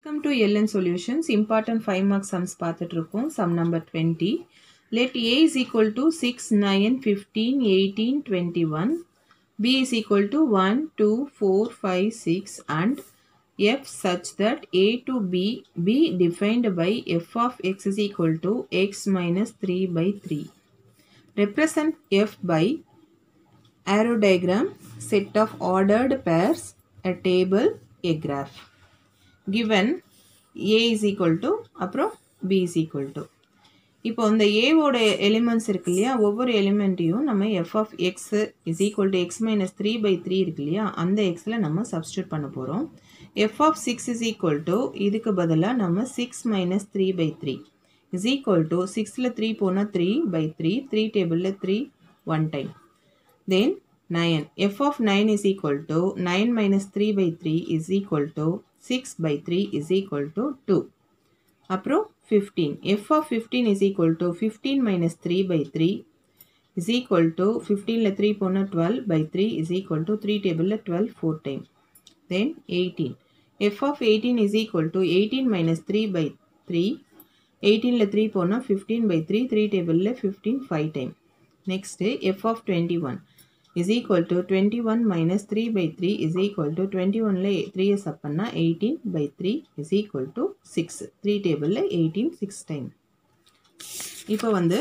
Welcome to LN Solutions. Important 5 mark sums பார்த்துட்டு இருக்கோம். Sum number 20. Let A is equal to 6, 9, 15, 18, 21. B is equal to 1, 2, 4, 5, 6 and F such that A to B be defined by F of x is equal to x minus 3 by 3. Represent F by arrow diagram, set of ordered pairs, a table, a graph. given a is equal to அப்புறம் b is equal to இப்போ இந்த ஏவோட elements இருக்கு இல்லையா ஒவ்வொரு எலிமெண்ட்டையும் நம்ம F of X is equal to X minus three by three இருக்கு இல்லையா அந்த எக்ஸில் நம்ம சப்ஸ்டியூட் பண்ண போகிறோம் F of six is equal to இதுக்கு பதிலாக நம்ம six minus three by three is equal to சிக்ஸில் த்ரீ போனால் த்ரீ பை த்ரீ த்ரீ டேபிளில் three one time then nine F of nine is equal to nine minus three by three is equal to six by three is equal to two அப்புறம் fifteen F of fifteen is equal to fifteen minus three by three is equal to ஃபிஃப்டீனில் three போனால் twelve by three is equal to three டேபிளில் twelve four time then eighteen F of eighteen is equal to eighteen minus three by three எயிட்டீனில் three போனால் fifteen by three three டேபிளில் fifteen five time next F of twenty one is equal to 21 minus 3 by 3 is equal to 21 ல 3 sub பண்ணா 18 by 3 is equal to 6 3 டேபிளில் 18 6 time இப்போ வந்து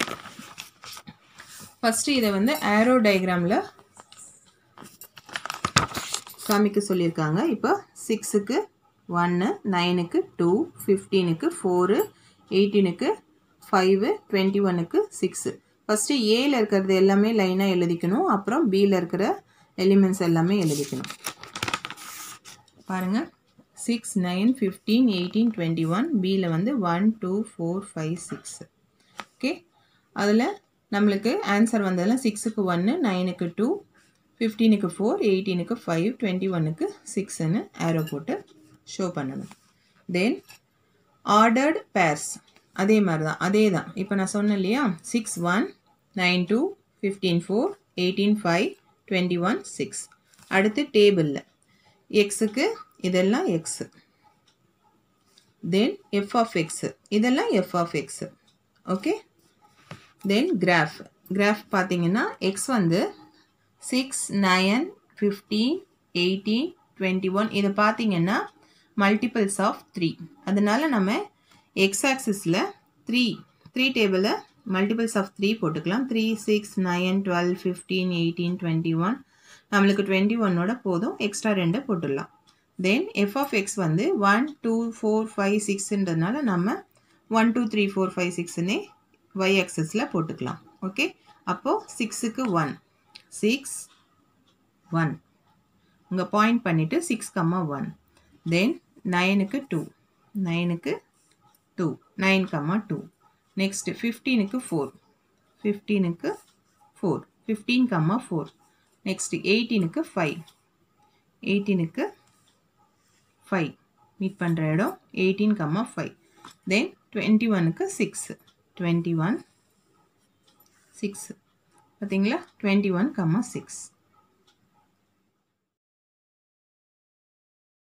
first இதை வந்து ஆரோ டயக்ராமில் காமிக்க சொல்லியிருக்காங்க இப்போ சிக்ஸுக்கு ஒன்று நைனுக்கு டூ ஃபிஃப்டீனுக்கு ஃபோரு எயிட்டீனுக்கு ஃபைவு டுவெண்ட்டி ஒனுக்கு சிக்ஸு ஃபஸ்ட்டு ஏல இருக்கிறது எல்லாமே லைனாக எழுதிக்கணும் அப்புறம் பியில் இருக்கிற எலிமெண்ட்ஸ் எல்லாமே எழுதிக்கணும் பாருங்கள் six nine fifteen eighteen twenty one பியில் வந்து one two four five six okay அதில் நம்மளுக்கு ஆன்சர் வந்ததெல்லாம் சிக்ஸுக்கு ஒன்று நைனுக்கு டூ ஃபிஃப்டீனுக்கு ஃபோர் எயிட்டீனுக்கு ஃபைவ் டுவெண்ட்டி ஒனுக்கு சிக்ஸ்ன்னு ஆரோ போட்டு ஷோ பண்ணணும் தென் ஆர்டர்டு பேர்ஸ் அதே மாதிரி தான் அதே தான் இப்போ நான் சொன்னேன் இல்லையா six one nine two fifteen four eighteen five twenty one six அடுத்து டேபிளில் எக்ஸுக்கு இதெல்லாம் X then F of X இதெல்லாம் F of X okay then graph graph பார்த்தீங்கன்னா எக்ஸ் வந்து six nine fifteen eighteen twenty one இதை பார்த்தீங்கன்னா மல்டிபிள்ஸ் ஆஃப் த்ரீ அதனால நம்ம எக்ஸ் ஆக்சிஸில் த்ரீ த்ரீ டேபிளில் மல்டிபிள்ஸ் ஆஃப் த்ரீ போட்டுக்கலாம் three six nine twelve fifteen eighteen twenty one நம்மளுக்கு டுவெண்ட்டி ஒன்னோட போதும் எக்ஸ்ட்ரா ரெண்டு போட்டுடலாம் தென் எஃப் ஆஃப் எக்ஸ் வந்து ஒன் டூ ஃபோர் ஃபைவ் சிக்ஸ்ன்றதுனால நம்ம one two three four five சிக்ஸ்னே ஒய் ஆக்சஸில் போட்டுக்கலாம் ஓகே அப்போது சிக்ஸுக்கு ஒன் சிக்ஸ் ஒன் உங்கள் பாயிண்ட் பண்ணிவிட்டு சிக்ஸ் கம்மா ஒன் தென் நைனுக்கு டூ நைனுக்கு two nine comma two next ஃபிஃப்டீனுக்கு ஃபோர் ஃபிஃப்டீனுக்கு four fifteen comma four next எயிட்டீனுக்கு ஃபைவ் எயிட்டீனுக்கு ஃபைவ் மீட் பண்ணுற இடம் eighteen comma five then twenty ஒனுக்கு சிக்ஸ் டுவெண்ட்டி ஒன் சிக்ஸ் பார்த்தீங்களா டுவெண்ட்டி ஒன் கம்மா சிக்ஸ்